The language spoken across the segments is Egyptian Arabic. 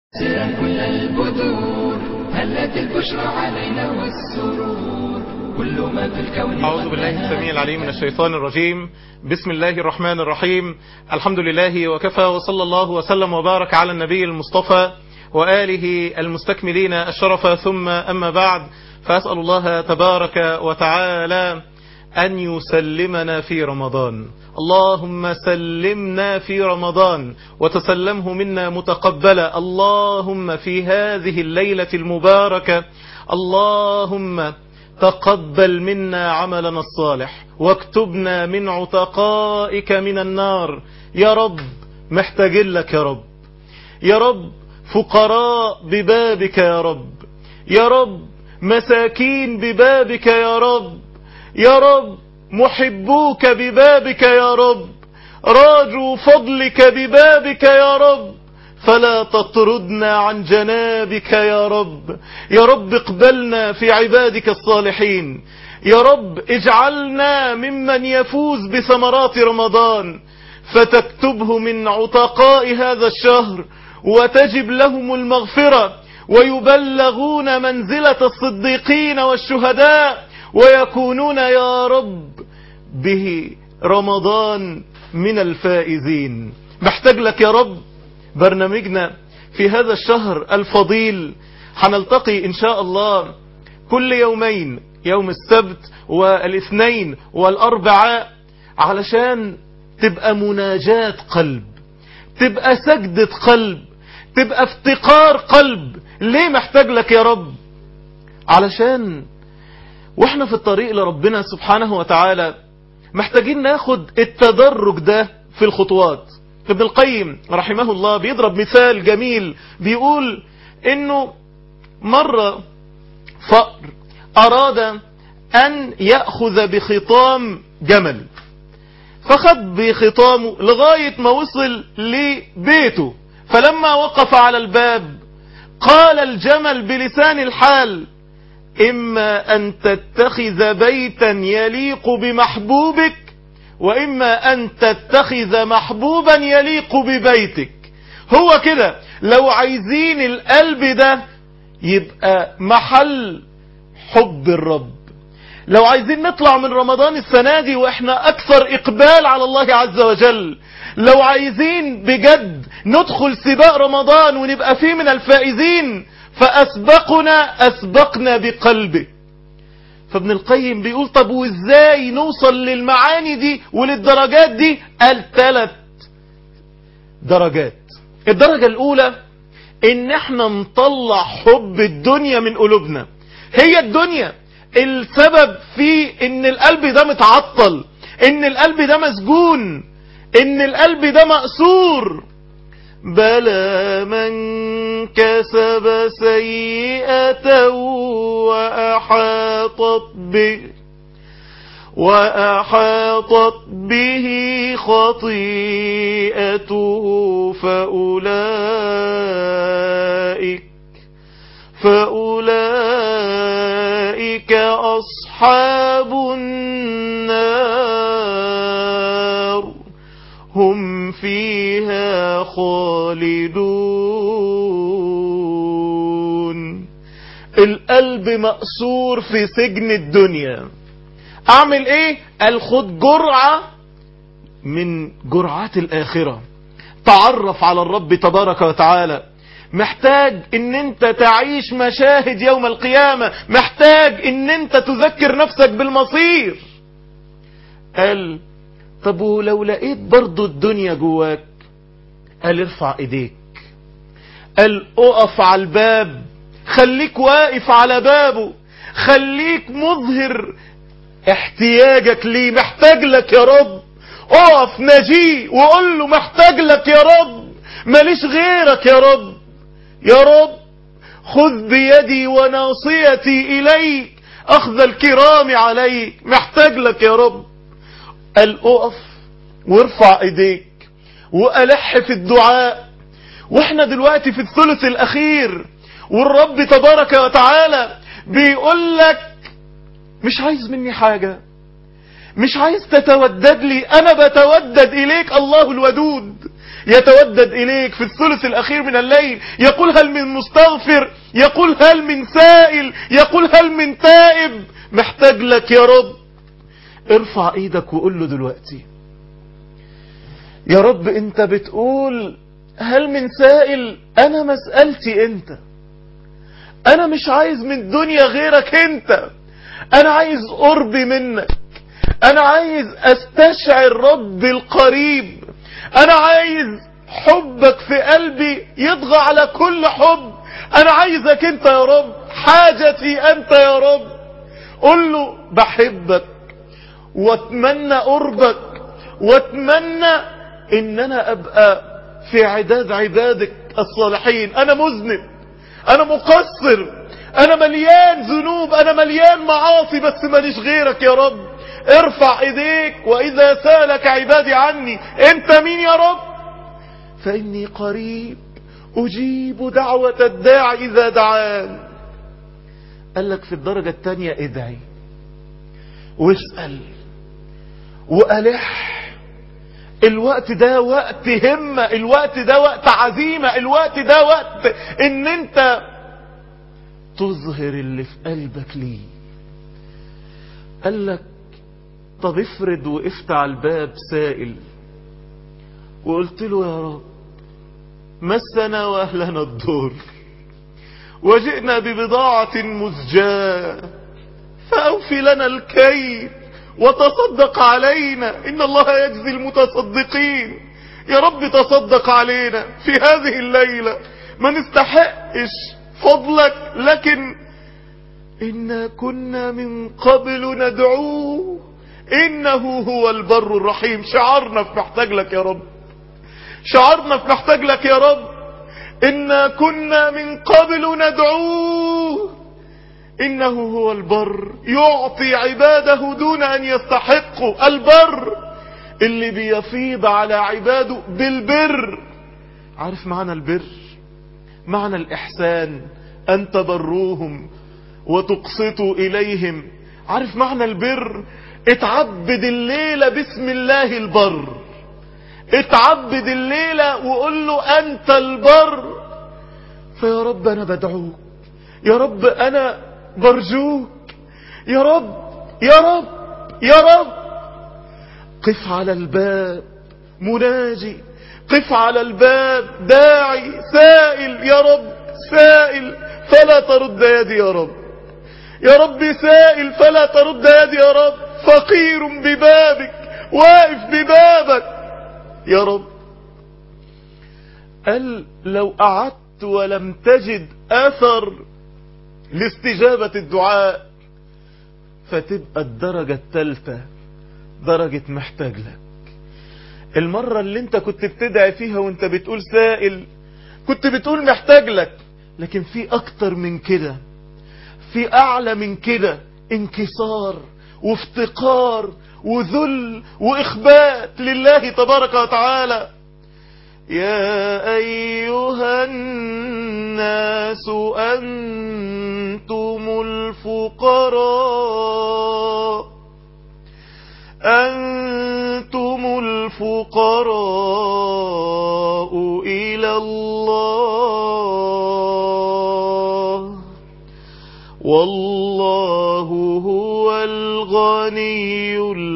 سرا كل البدور هلت البشرى علينا والسرور كل ما في الكون أعوذ بالله السميع العليم من الشيطان الرجيم بسم الله الرحمن الرحيم الحمد لله وكفى وصلى الله وسلم وبارك على النبي المصطفى وآله المستكملين الشرف ثم أما بعد فأسأل الله تبارك وتعالى أن يسلمنا في رمضان اللهم سلمنا في رمضان وتسلمه منا متقبلا اللهم في هذه الليلة المباركة اللهم تقبل منا عملنا الصالح واكتبنا من عتقائك من النار يا رب محتاجين لك يا رب يا رب فقراء ببابك يا رب يا رب مساكين ببابك يا رب يا رب محبوك ببابك يا رب راجوا فضلك ببابك يا رب فلا تطردنا عن جنابك يا رب يا رب اقبلنا في عبادك الصالحين يا رب اجعلنا ممن يفوز بثمرات رمضان فتكتبه من عتقاء هذا الشهر وتجب لهم المغفرة ويبلغون منزلة الصديقين والشهداء ويكونون يا رب به رمضان من الفائزين محتاج لك يا رب برنامجنا في هذا الشهر الفضيل هنلتقي إن شاء الله كل يومين يوم السبت والاثنين والأربعاء علشان تبقى مناجاة قلب تبقى سجدة قلب تبقى افتقار قلب ليه محتاج لك يا رب علشان واحنا في الطريق لربنا سبحانه وتعالى محتاجين ناخد التدرج ده في الخطوات ابن القيم رحمه الله بيضرب مثال جميل بيقول انه مرة فأر اراد ان يأخذ بخطام جمل فخد بخطامه لغاية ما وصل لبيته فلما وقف على الباب قال الجمل بلسان الحال إما أن تتخذ بيتا يليق بمحبوبك وإما أن تتخذ محبوبا يليق ببيتك هو كده لو عايزين القلب ده يبقى محل حب الرب لو عايزين نطلع من رمضان السنة دي واحنا اكثر اقبال على الله عز وجل لو عايزين بجد ندخل سباق رمضان ونبقى فيه من الفائزين فأسبقنا أسبقنا بقلبه فابن القيم بيقول طب وازاي نوصل للمعاني دي وللدرجات دي قال ثلاث درجات الدرجة الأولى إن احنا نطلع حب الدنيا من قلوبنا هي الدنيا السبب في إن القلب ده متعطل إن القلب ده مسجون إن القلب ده مأسور بلى من كسب سيئة وأحاطت به وأحاطت به خطيئته فأولئك فأولئك أصحاب النار هم فيها خالدون القلب مأسور في سجن الدنيا اعمل ايه قال خد جرعة من جرعات الاخرة تعرف على الرب تبارك وتعالى محتاج ان انت تعيش مشاهد يوم القيامة محتاج ان انت تذكر نفسك بالمصير قال طب ولو لقيت برضو الدنيا جواك قال ارفع ايديك قال اقف على الباب خليك واقف على بابه خليك مظهر احتياجك ليه محتاج لك يا رب اقف نجيه وقول له محتاج لك يا رب ماليش غيرك يا رب يا رب خذ بيدي وناصيتي اليك اخذ الكرام عليك محتاج لك يا رب قال اقف وارفع ايديك والح في الدعاء واحنا دلوقتي في الثلث الاخير والرب تبارك وتعالى بيقول لك مش عايز مني حاجة مش عايز تتودد لي انا بتودد اليك الله الودود يتودد إليك في الثلث الأخير من الليل يقول هل من مستغفر يقول هل من سائل يقول هل من تائب محتاج لك يا رب ارفع ايدك وقول له دلوقتي يا رب انت بتقول هل من سائل انا مسألتي انت انا مش عايز من الدنيا غيرك انت انا عايز قربي منك انا عايز استشعر ربي القريب انا عايز حبك في قلبي يطغى على كل حب انا عايزك انت يا رب حاجتي انت يا رب قل له بحبك واتمنى قربك واتمنى ان انا ابقى في عداد عبادك الصالحين انا مذنب انا مقصر انا مليان ذنوب انا مليان معاصي بس ماليش غيرك يا رب ارفع ايديك واذا سالك عبادي عني انت مين يا رب فاني قريب اجيب دعوة الداع اذا دعان قال لك في الدرجة التانية ادعي واسأل وألح الوقت ده وقت همة الوقت ده وقت عزيمة الوقت ده وقت ان انت تظهر اللي في قلبك ليه قال لك طب افرض وقفت على الباب سائل وقلت له يا رب مسنا واهلنا الدور وجئنا ببضاعة مزجاة فأوفي لنا الكيل وتصدق علينا إن الله يجزي المتصدقين يا رب تصدق علينا في هذه الليلة ما نستحقش فضلك لكن إنا كنا من قبل ندعوه إنه هو البر الرحيم شعرنا في محتاج لك يا رب شعرنا في محتاج لك يا رب إنا كنا من قبل ندعوه إنه هو البر يعطي عباده دون أن يستحقوا البر اللي بيفيض على عباده بالبر عارف معنى البر معنى الإحسان أن تبروهم وتقسطوا إليهم عارف معنى البر اتعبد الليلة باسم الله البر اتعبد الليلة وقول له أنت البر فيا رب أنا بدعوك يا رب أنا برجوك يا رب يا رب يا رب قف على الباب مناجي قف على الباب داعي سائل يا رب سائل فلا ترد يدي يا رب يا رب سائل فلا ترد يدي يا رب فقير ببابك واقف ببابك يا رب قال لو قعدت ولم تجد اثر لاستجابة الدعاء فتبقى الدرجة الثالثة درجة محتاج لك المرة اللي انت كنت بتدعي فيها وانت بتقول سائل كنت بتقول محتاج لك لكن في اكتر من كده في اعلى من كده انكسار وافتقار وذل واخبات لله تبارك وتعالى يا ايها الناس انتم الفقراء أنتم الفقراء إلى الله والله هو الغني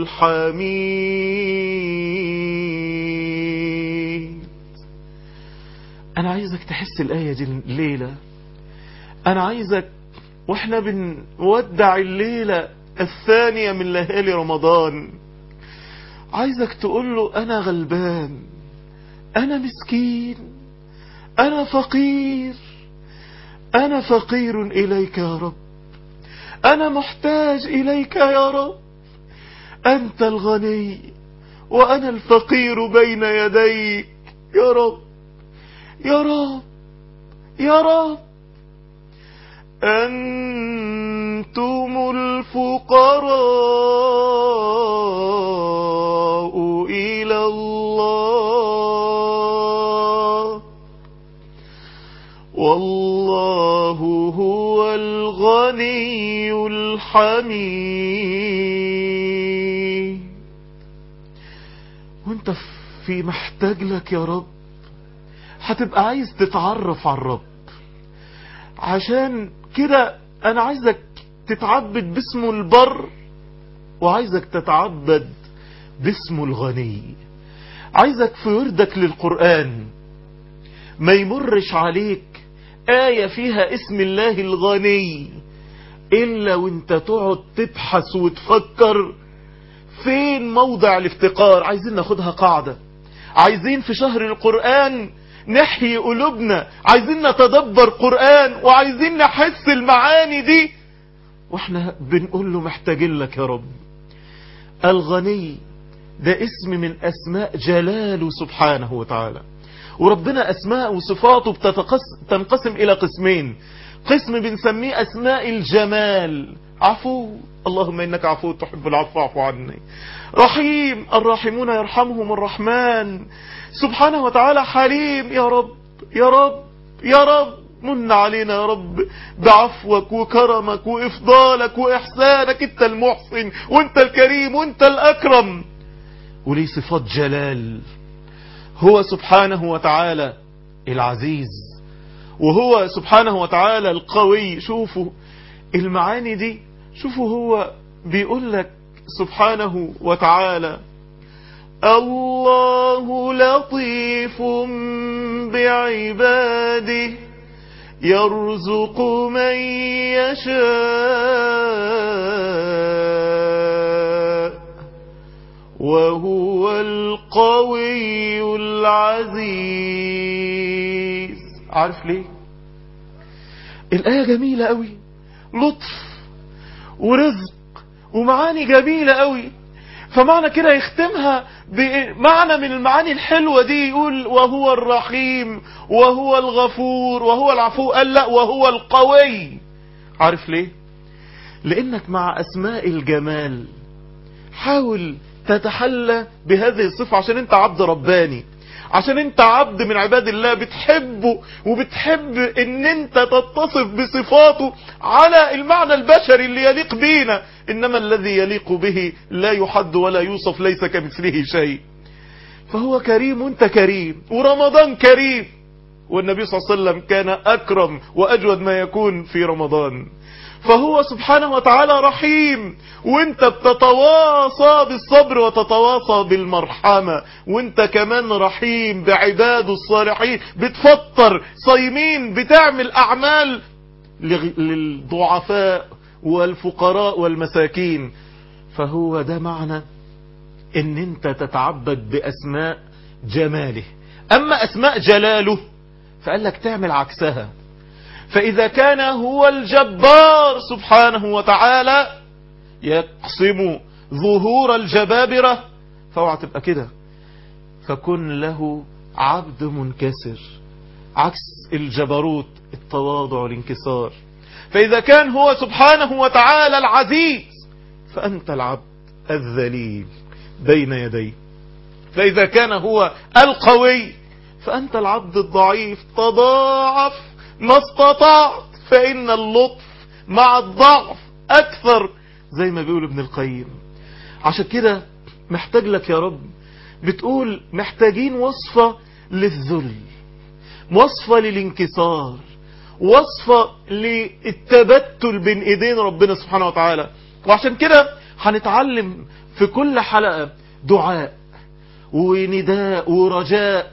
الحميد أنا عايزك تحس الآية دي الليلة أنا عايزك وإحنا بنودع الليلة الثانية من ليالي رمضان عايزك تقول له أنا غلبان أنا مسكين أنا فقير أنا فقير إليك يا رب أنا محتاج إليك يا رب أنت الغني وأنا الفقير بين يديك يا رب يا رب يا رب أنتم الفقراء إلى الله والله هو الغني الحميد وانت في محتاج لك يا رب هتبقى عايز تتعرف على الرب عشان كده انا عايزك تتعبد باسمه البر وعايزك تتعبد باسمه الغني عايزك في وردك للقرآن ما يمرش عليك آية فيها اسم الله الغني إلا وانت تقعد تبحث وتفكر فين موضع الافتقار عايزين ناخدها قاعدة عايزين في شهر القرآن نحيي قلوبنا عايزين نتدبر قرآن وعايزين نحس المعاني دي واحنا بنقول له محتاجين لك يا رب الغني ده اسم من اسماء جلاله سبحانه وتعالى وربنا اسماء وصفاته بتنقسم الى قسمين قسم بنسميه اسماء الجمال عفو اللهم انك عفو تحب العفو فاعف عني رحيم الراحمون يرحمهم الرحمن سبحانه وتعالى حليم يا رب يا رب يا رب من علينا يا رب بعفوك وكرمك وإفضالك وإحسانك أنت المحسن وأنت الكريم وأنت الأكرم وليه صفات جلال هو سبحانه وتعالى العزيز وهو سبحانه وتعالى القوي شوفوا المعاني دي شوفوا هو بيقول لك سبحانه وتعالى الله لطيف بعباده يرزق من يشاء وهو القوي العزيز عارف ليه الآية جميلة قوي لطف ورزق ومعاني جميلة قوي فمعنى كده يختمها بمعنى من المعاني الحلوة دي يقول وهو الرحيم وهو الغفور وهو العفو قال لا وهو القوي عارف ليه لانك مع اسماء الجمال حاول تتحلى بهذه الصفة عشان انت عبد رباني عشان انت عبد من عباد الله بتحبه وبتحب ان انت تتصف بصفاته على المعنى البشري اللي يليق بينا انما الذي يليق به لا يحد ولا يوصف ليس كمثله شيء فهو كريم وانت كريم ورمضان كريم والنبي صلى الله عليه وسلم كان اكرم واجود ما يكون في رمضان فهو سبحانه وتعالى رحيم وانت بتتواصى بالصبر وتتواصى بالمرحمة وانت كمان رحيم بعباده الصالحين بتفطر صايمين بتعمل اعمال للضعفاء والفقراء والمساكين فهو ده معنى ان انت تتعبد باسماء جماله اما اسماء جلاله فقال لك تعمل عكسها فإذا كان هو الجبار سبحانه وتعالى يقسم ظهور الجبابرة فاوعى تبقى كده فكن له عبد منكسر عكس الجبروت التواضع والانكسار فإذا كان هو سبحانه وتعالى العزيز فأنت العبد الذليل بين يديه فإذا كان هو القوي فأنت العبد الضعيف تضاعف ما استطعت فإن اللطف مع الضعف أكثر زي ما بيقول ابن القيم عشان كده محتاج لك يا رب بتقول محتاجين وصفة للذل وصفة للانكسار وصفة للتبتل بين ايدين ربنا سبحانه وتعالى وعشان كده هنتعلم في كل حلقة دعاء ونداء ورجاء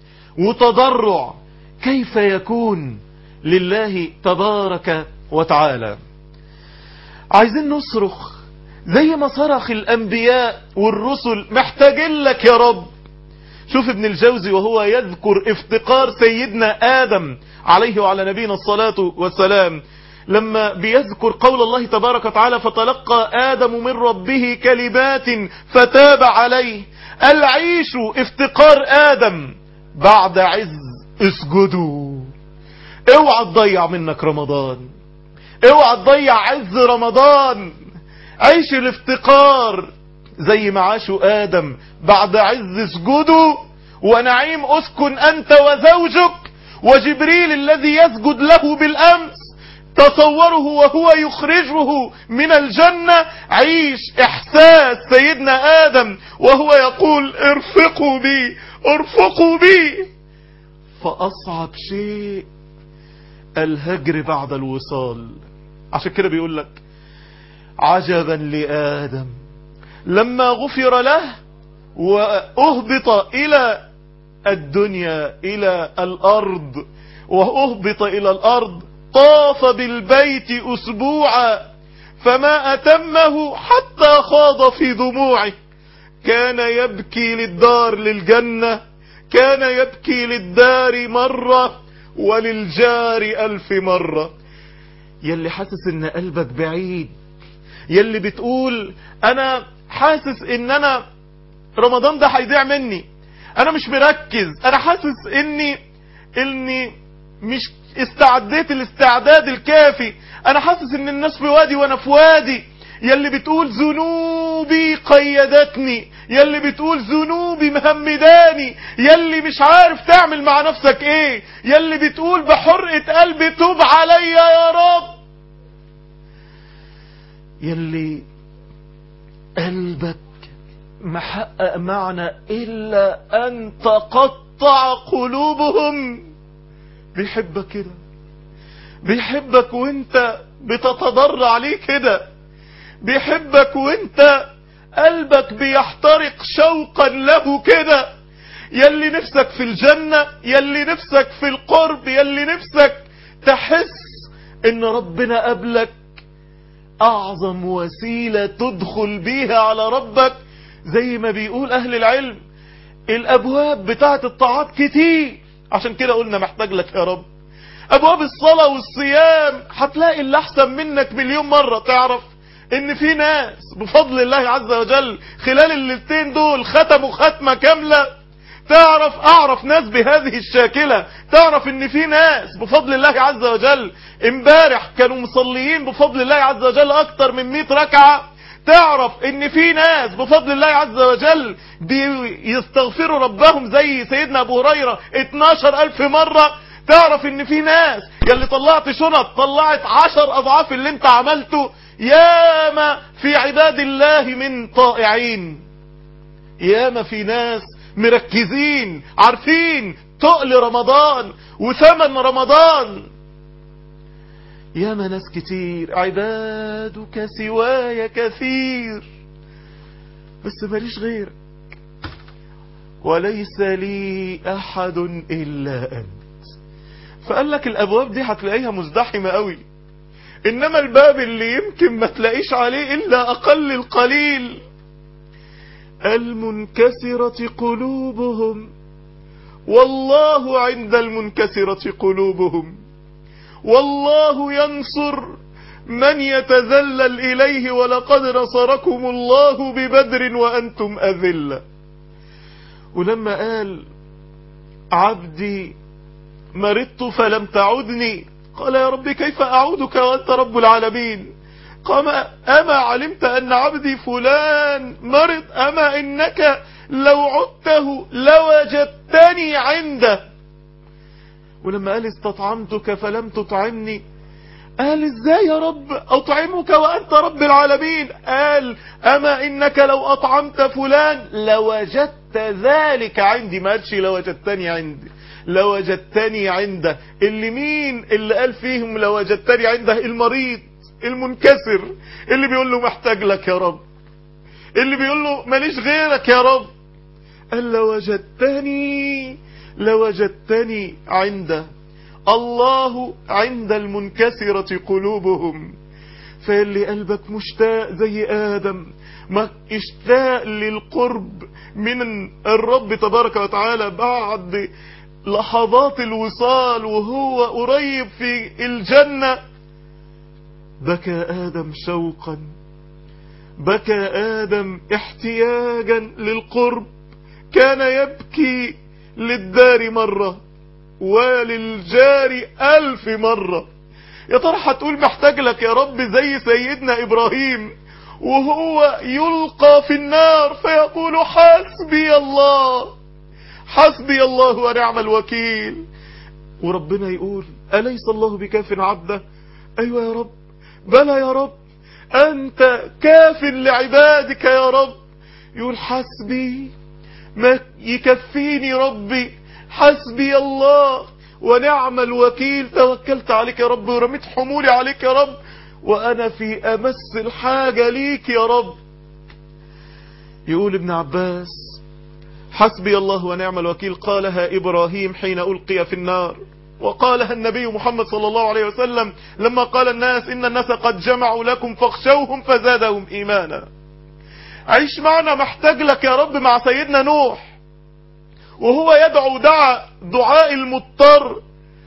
وتضرع كيف يكون لله تبارك وتعالى عايزين نصرخ زي ما صرخ الأنبياء والرسل محتاجين لك يا رب شوف ابن الجوزي وهو يذكر افتقار سيدنا آدم عليه وعلى نبينا الصلاة والسلام لما بيذكر قول الله تبارك وتعالى فتلقى آدم من ربه كلمات فتاب عليه العيش افتقار آدم بعد عز اسجدوا اوعى تضيع منك رمضان اوعى تضيع عز رمضان عيش الافتقار زي ما عاشوا آدم بعد عز اسجدوا ونعيم اسكن أنت وزوجك وجبريل الذي يسجد له بالأمس تصوره وهو يخرجه من الجنة عيش احساس سيدنا آدم وهو يقول ارفقوا بي ارفقوا بي فأصعب شيء الهجر بعد الوصال عشان كده بيقول لك عجبا لآدم لما غفر له وأهبط إلى الدنيا إلى الأرض وأهبط إلى الأرض طاف بالبيت أسبوعا فما أتمه حتى خاض في دموعه كان يبكي للدار للجنة كان يبكي للدار مرة وللجار ألف مرة يلي حاسس ان قلبك بعيد يلي بتقول انا حاسس ان انا رمضان ده هيضيع مني انا مش مركز انا حاسس اني اني مش استعديت الاستعداد الكافي انا حاسس ان الناس في وادي وانا في وادي يلي بتقول ذنوبي قيدتني يلي بتقول ذنوبي مهمداني يلي مش عارف تعمل مع نفسك ايه يلي بتقول بحرقة قلبي توب عليا يا رب يلي قلبك محقق معنى إلا أن تقطع قلوبهم بيحبك كده بيحبك وانت بتتضرع عليه كده بيحبك وانت قلبك بيحترق شوقا له كده يلي نفسك في الجنة يلي نفسك في القرب يلي نفسك تحس ان ربنا قبلك اعظم وسيلة تدخل بيها على ربك زي ما بيقول اهل العلم الابواب بتاعت الطاعات كتير عشان كده قلنا محتاج لك يا رب ابواب الصلاة والصيام هتلاقي اللي احسن منك مليون مرة تعرف ان في ناس بفضل الله عز وجل خلال الليلتين دول ختموا ختمة كاملة تعرف اعرف ناس بهذه الشاكلة تعرف ان في ناس بفضل الله عز وجل امبارح كانوا مصليين بفضل الله عز وجل اكتر من 100 ركعة تعرف ان في ناس بفضل الله عز وجل بيستغفروا ربهم زي سيدنا ابو هريرة 12 الف مرة تعرف ان في ناس يلي طلعت شنط طلعت عشر اضعاف اللي انت عملته ياما في عباد الله من طائعين ياما في ناس مركزين عارفين تقل رمضان وثمن رمضان ياما ناس كتير عبادك سواي كثير بس ماليش غيرك وليس لي احد الا انت فقال لك الابواب دي هتلاقيها مزدحمة قوي انما الباب اللي يمكن ما تلاقيش عليه الا اقل القليل المنكسرة قلوبهم والله عند المنكسرة قلوبهم والله ينصر من يتذلل إليه ولقد نصركم الله ببدر وأنتم أذلة ولما قال عبدي مرضت فلم تعدني قال يا رب كيف أعودك وأنت رب العالمين قام أما علمت أن عبدي فلان مرض أما إنك لو عدته لوجدتني عنده ولما قال استطعمتك فلم تطعمني قال ازاي يا رب اطعمك وانت رب العالمين قال اما انك لو اطعمت فلان لوجدت ذلك عندي ما قالش لوجدتني عندي لوجدتني عنده اللي مين اللي قال فيهم لوجدتني عنده المريض المنكسر اللي بيقول له محتاج لك يا رب اللي بيقول له ماليش غيرك يا رب قال لوجدتني لوجدتني عنده الله عند المنكسرة قلوبهم فاللي قلبك مشتاق زي آدم ما اشتاق للقرب من الرب تبارك وتعالى بعد لحظات الوصال وهو قريب في الجنة بكى آدم شوقا بكى آدم احتياجا للقرب كان يبكي للدار مرة وللجار ألف مرة يا ترى هتقول محتاج لك يا رب زي سيدنا إبراهيم وهو يلقى في النار فيقول حسبي الله حسبي الله ونعم الوكيل وربنا يقول أليس الله بكاف عبده أيوة يا رب بلى يا رب أنت كاف لعبادك يا رب يقول حسبي ما يكفيني ربي حسبي الله ونعم الوكيل توكلت عليك يا رب ورميت حمولي عليك يا رب وأنا في أمس الحاجة ليك يا رب يقول ابن عباس حسبي الله ونعم الوكيل قالها إبراهيم حين ألقي في النار وقالها النبي محمد صلى الله عليه وسلم لما قال الناس إن الناس قد جمعوا لكم فاخشوهم فزادهم إيمانا عيش معنا محتاج لك يا رب مع سيدنا نوح وهو يدعو دعا دعاء المضطر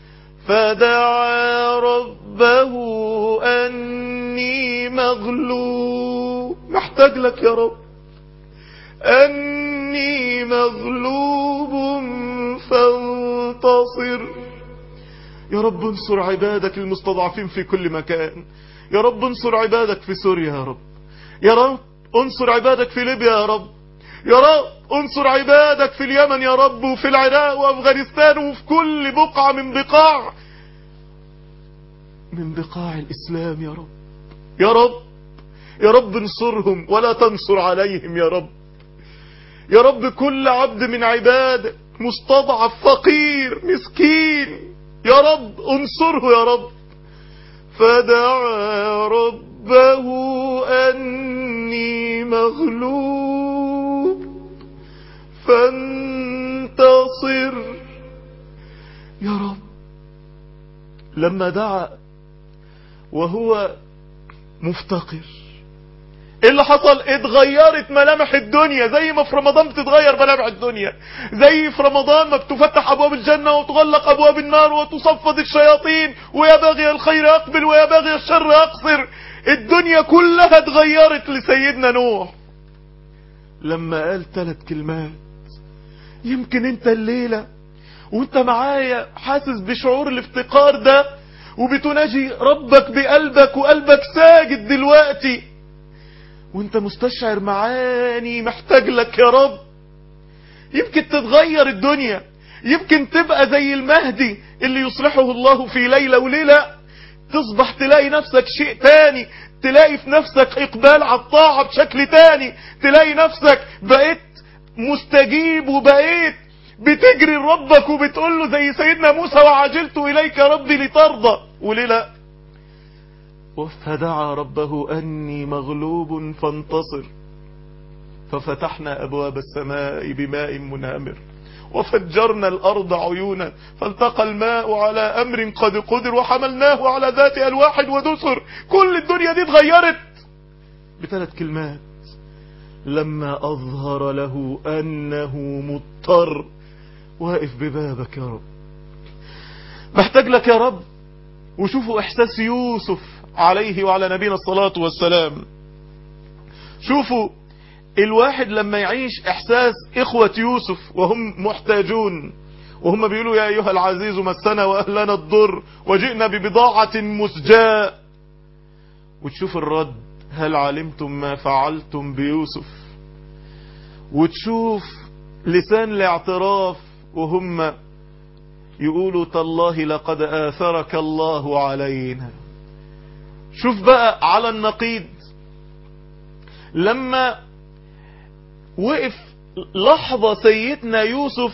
فدعا ربه أني مغلوب محتاج لك يا رب أني مغلوب فانتصر يا رب انصر عبادك المستضعفين في كل مكان يا رب انصر عبادك في سوريا يا رب يا رب انصر عبادك في ليبيا يا رب يا رب انصر عبادك في اليمن يا رب وفي العراق وافغانستان وفي كل بقعة من بقاع من بقاع الاسلام يا رب يا رب يا رب انصرهم ولا تنصر عليهم يا رب يا رب كل عبد من عبادك مستضعف فقير مسكين يا رب انصره يا رب فدعا ربه أني مغلوب فانتصر يا رب لما دعا وهو مفتقر ايه اللي حصل اتغيرت ملامح الدنيا زي ما في رمضان بتتغير ملامح الدنيا زي في رمضان ما بتفتح ابواب الجنة وتغلق ابواب النار وتصفد الشياطين ويا باغي الخير اقبل ويا باغي الشر اقصر الدنيا كلها اتغيرت لسيدنا نوح لما قال ثلاث كلمات يمكن انت الليلة وانت معايا حاسس بشعور الافتقار ده وبتناجي ربك بقلبك وقلبك ساجد دلوقتي وانت مستشعر معاني محتاج لك يا رب يمكن تتغير الدنيا يمكن تبقى زي المهدي اللي يصلحه الله في ليلة وليلة تصبح تلاقي نفسك شيء تاني تلاقي في نفسك اقبال على الطاعة بشكل تاني تلاقي نفسك بقيت مستجيب وبقيت بتجري لربك وبتقول له زي سيدنا موسى وعجلت اليك ربي لترضى وليه لا فدعا ربه أني مغلوب فانتصر ففتحنا أبواب السماء بماء منهمر وفجرنا الأرض عيونا فالتقى الماء على أمر قد قدر وحملناه على ذات ألواح ودسر كل الدنيا دي اتغيرت بثلاث كلمات لما أظهر له أنه مضطر واقف ببابك يا رب محتاج لك يا رب وشوفوا إحساس يوسف عليه وعلى نبينا الصلاة والسلام شوفوا الواحد لما يعيش احساس اخوة يوسف وهم محتاجون وهم بيقولوا يا ايها العزيز مسنا واهلنا الضر وجئنا ببضاعة مسجاء وتشوف الرد هل علمتم ما فعلتم بيوسف وتشوف لسان الاعتراف وهم يقولوا تالله لقد آثرك الله علينا شوف بقى على النقيض لما وقف لحظة سيدنا يوسف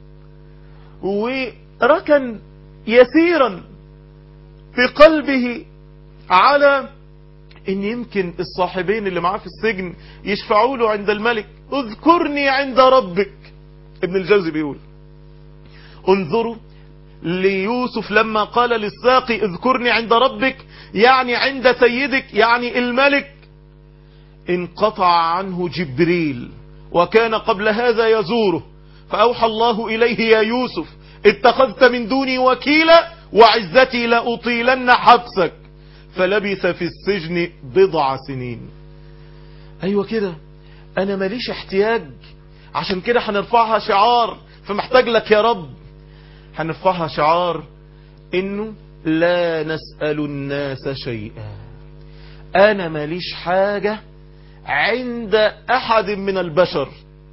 وركن يسيرا في قلبه على ان يمكن الصاحبين اللي معاه في السجن يشفعوا له عند الملك اذكرني عند ربك ابن الجوزي بيقول انظروا ليوسف لما قال للساقي اذكرني عند ربك يعني عند سيدك يعني الملك انقطع عنه جبريل وكان قبل هذا يزوره فأوحى الله إليه يا يوسف اتخذت من دوني وكيلا وعزتي لأطيلن حبسك فلبث في السجن بضع سنين أيوة كده أنا ماليش احتياج عشان كده هنرفعها شعار فمحتاج لك يا رب هنرفعها شعار انه لا نسأل الناس شيئا انا ماليش حاجة عند احد من البشر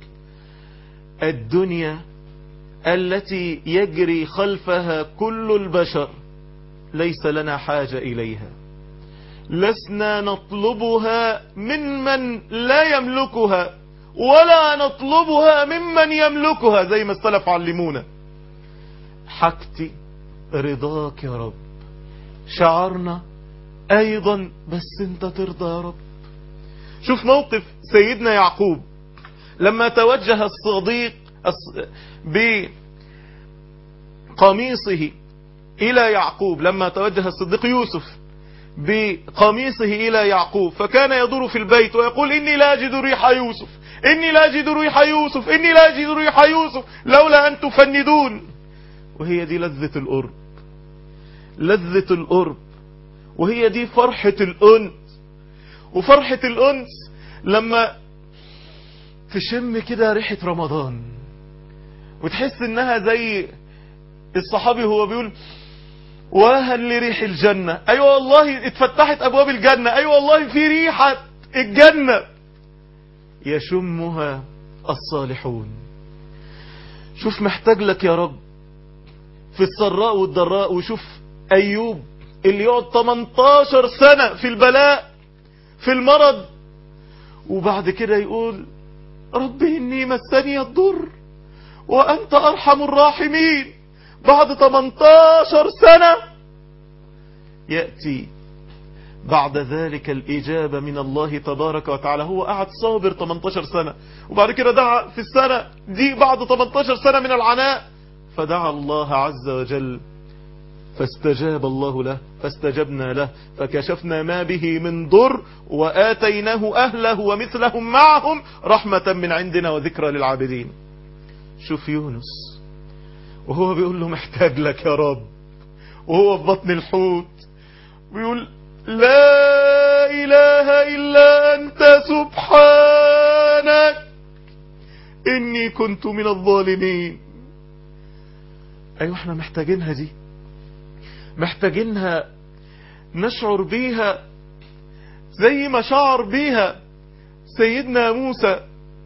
الدنيا التي يجري خلفها كل البشر ليس لنا حاجة اليها لسنا نطلبها ممن لا يملكها ولا نطلبها ممن يملكها زي ما السلف علمونا حاجتي رضاك يا رب شعرنا ايضا بس انت ترضى يا رب شوف موقف سيدنا يعقوب لما توجه الصديق بقميصه الى يعقوب لما توجه الصديق يوسف بقميصه الى يعقوب فكان يدور في البيت ويقول اني لا اجد ريح يوسف اني لا اجد ريح يوسف اني لا اجد ريح يوسف لولا ان تفندون وهي دي لذة القرب لذة القرب وهي دي فرحة الأنس وفرحة الأنس لما تشم كده ريحة رمضان وتحس انها زي الصحابي هو بيقول واهل لريح الجنة ايوه والله اتفتحت ابواب الجنة ايوه والله في ريحة الجنة يشمها الصالحون شوف محتاج لك يا رب في السراء والضراء وشوف ايوب اللي يقعد 18 سنة في البلاء في المرض وبعد كده يقول رب إني مسني الضر وأنت أرحم الراحمين بعد 18 سنة يأتي بعد ذلك الإجابة من الله تبارك وتعالى هو قعد صابر 18 سنة وبعد كده دعا في السنة دي بعد 18 سنة من العناء فدعا الله عز وجل فاستجاب الله له فاستجبنا له فكشفنا ما به من ضر وآتيناه أهله ومثلهم معهم رحمة من عندنا وذكرى للعابدين شوف يونس وهو بيقول له محتاج لك يا رب وهو في بطن الحوت بيقول لا إله إلا أنت سبحانك إني كنت من الظالمين أيوة احنا محتاجينها دي محتاجينها نشعر بيها زي ما شعر بيها سيدنا موسى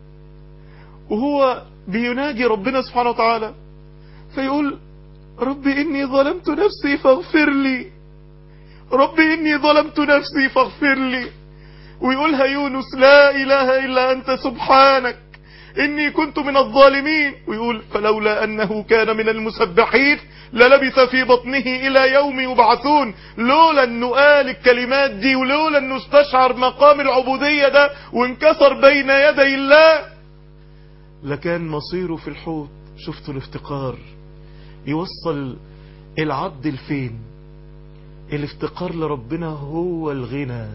وهو بيناجي ربنا سبحانه وتعالى فيقول رب إني ظلمت نفسي فاغفر لي رب إني ظلمت نفسي فاغفر لي ويقولها يونس لا إله إلا أنت سبحانك إني كنت من الظالمين ويقول فلولا أنه كان من المسبحين للبث في بطنه إلى يوم يبعثون لولا أنه قال الكلمات دي ولولا أنه استشعر مقام العبودية ده وانكسر بين يدي الله لكان مصيره في الحوت شفتوا الافتقار يوصل العبد لفين الافتقار لربنا هو الغنى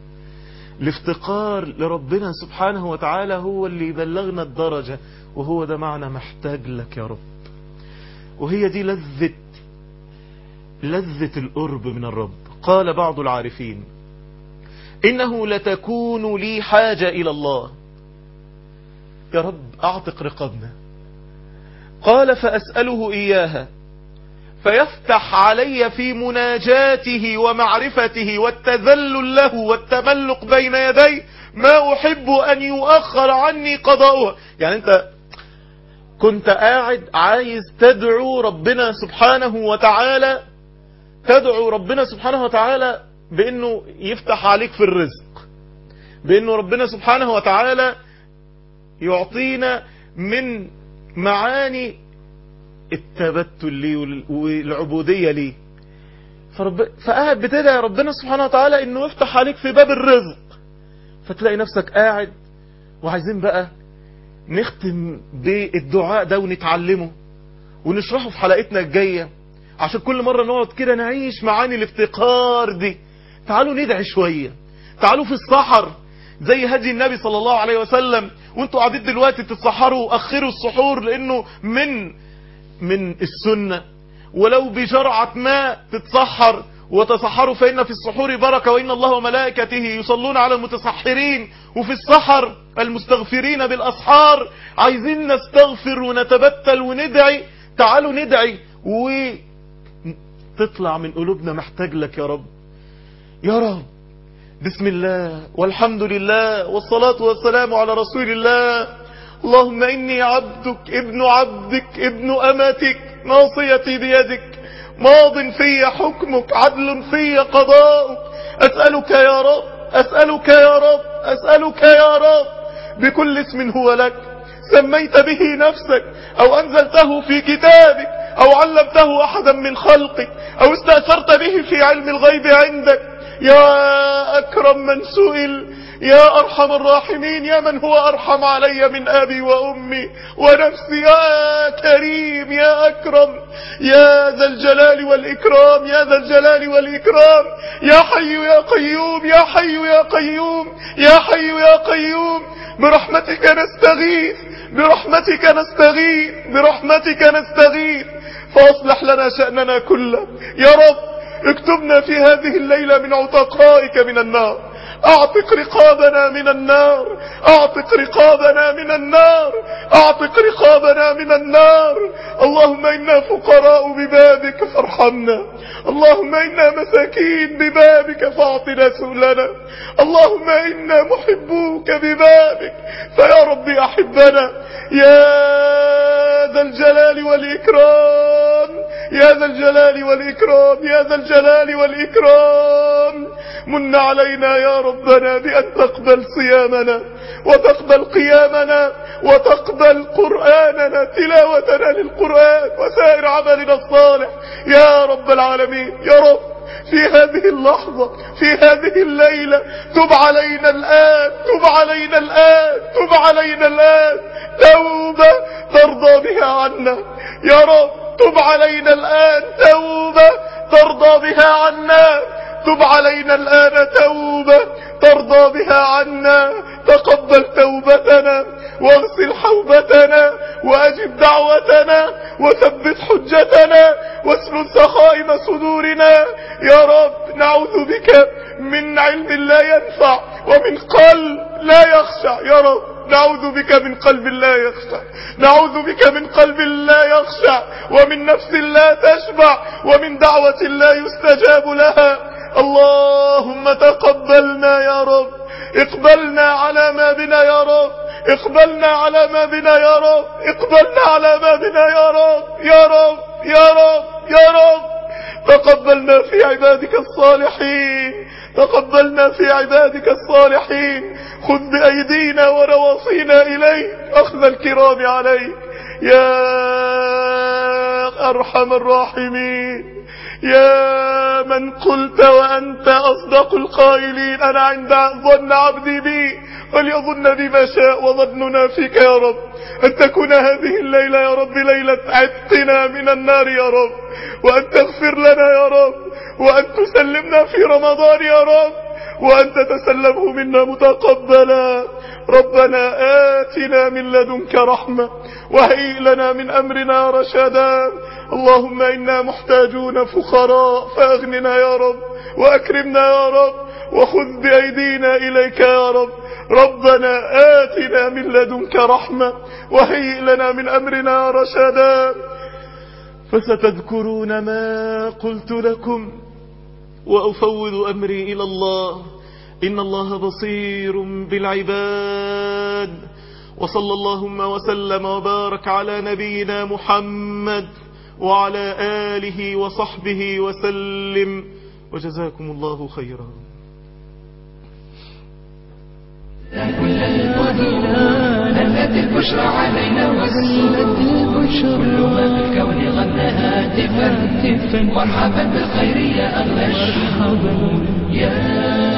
الافتقار لربنا سبحانه وتعالى هو اللي يبلغنا الدرجة وهو ده معنى محتاج لك يا رب وهي دي لذة لذة القرب من الرب قال بعض العارفين إنه لتكون لي حاجة إلى الله يا رب أعتق رقابنا قال فأسأله إياها فيفتح علي في مناجاته ومعرفته والتذلل له والتملق بين يديه ما أحب أن يؤخر عني قضاؤها يعني أنت كنت قاعد عايز تدعو ربنا سبحانه وتعالى تدعو ربنا سبحانه وتعالى بأنه يفتح عليك في الرزق بأنه ربنا سبحانه وتعالى يعطينا من معاني التبتل لي والعبودية لي فرب... فقاعد بتدعي ربنا سبحانه وتعالى انه يفتح عليك في باب الرزق فتلاقي نفسك قاعد وعايزين بقى نختم بالدعاء ده ونتعلمه ونشرحه في حلقتنا الجاية عشان كل مرة نقعد كده نعيش معاني الافتقار دي تعالوا ندعي شوية تعالوا في السحر زي هدي النبي صلى الله عليه وسلم وانتوا قاعدين دلوقتي تتسحروا اخروا السحور لانه من من السنة ولو بجرعة ماء تتسحر وتسحروا فإن في السحور بركة وإن الله وملائكته يصلون على المتسحرين وفي السحر المستغفرين بالأسحار عايزين نستغفر ونتبتل وندعي تعالوا ندعي وتطلع من قلوبنا محتاج لك يا رب يا رب بسم الله والحمد لله والصلاة والسلام على رسول الله اللهم إني عبدك ابن عبدك ابن أمتك ناصيتي بيدك ماض في حكمك عدل في قضاؤك أسألك يا رب أسألك يا رب أسألك يا رب بكل اسم هو لك سميت به نفسك أو أنزلته في كتابك أو علمته أحدا من خلقك أو استأثرت به في علم الغيب عندك يا أكرم من سئل يا أرحم الراحمين يا من هو أرحم علي من أبي وأمي ونفسي يا كريم يا أكرم يا ذا الجلال والإكرام يا ذا الجلال والإكرام يا حي يا قيوم يا حي يا قيوم يا حي يا قيوم برحمتك نستغيث برحمتك نستغيث برحمتك نستغيث فاصلح لنا شأننا كله يا رب اكتبنا في هذه الليلة من عتقائك من النار اعتق رقابنا من النار اعتق رقابنا من النار اعتق رقابنا من النار اللهم انا فقراء ببابك فارحمنا اللهم انا مساكين ببابك فاعطنا سؤلنا اللهم انا محبوك ببابك فيا ربي احبنا يا ذا الجلال والاكرام يا ذا الجلال والاكرام يا ذا الجلال والاكرام من علينا يا ربنا بأن تقبل صيامنا وتقبل قيامنا وتقبل قرآننا تلاوتنا للقرآن وسائر عملنا الصالح يا رب العالمين يا رب في هذه اللحظة في هذه الليلة تب علينا الآن تب علينا الآن تب علينا الآن توبة ترضى بها عنا يا رب تب علينا الآن توبة ترضى بها عنا تب علينا الآن توبة ترضى بها عنا تقبل توبتنا واغسل حوبتنا واجب دعوتنا وثبت حجتنا واسلل سخائم صدورنا يا رب نعوذ بك من علم لا ينفع ومن قلب لا يخشع يا رب نعوذ بك من قلب لا يخشع نعوذ بك من قلب لا يخشع ومن نفس لا تشبع ومن دعوة لا يستجاب لها اللهم تقبلنا يا رب اقبلنا على ما بنا يا رب اقبلنا على ما بنا يا رب اقبلنا على ما بنا يا رب يا رب يا رب يا رب تقبلنا في عبادك الصالحين تقبلنا في عبادك الصالحين خذ بأيدينا ورواصينا إليك أخذ الكرام عليك يا أرحم الراحمين يا من قلت وأنت أصدق القائلين أنا عند ظن عبدي بي وليظن بي ما شاء وظننا فيك يا رب أن تكون هذه الليلة يا رب ليلة عتقنا من النار يا رب وأن تغفر لنا يا رب وأن تسلمنا في رمضان يا رب وأن تتسلمه منا متقبلا ربنا آتنا من لدنك رحمة وهيئ لنا من أمرنا رشدا اللهم إنا محتاجون فقراء فأغننا يا رب وأكرمنا يا رب وخذ بأيدينا إليك يا رب ربنا آتنا من لدنك رحمة وهيئ لنا من أمرنا رشدا فستذكرون ما قلت لكم وأفوض أمري إلى الله إن الله بصير بالعباد وصلى اللهم وسلم وبارك على نبينا محمد وعلى آله وصحبه وسلم وجزاكم الله خيرا كل القدور هلت البشرى علينا والسرور كل ما في الكون غنى هاتفا مرحبا بالخير يا أغلى الشهور يا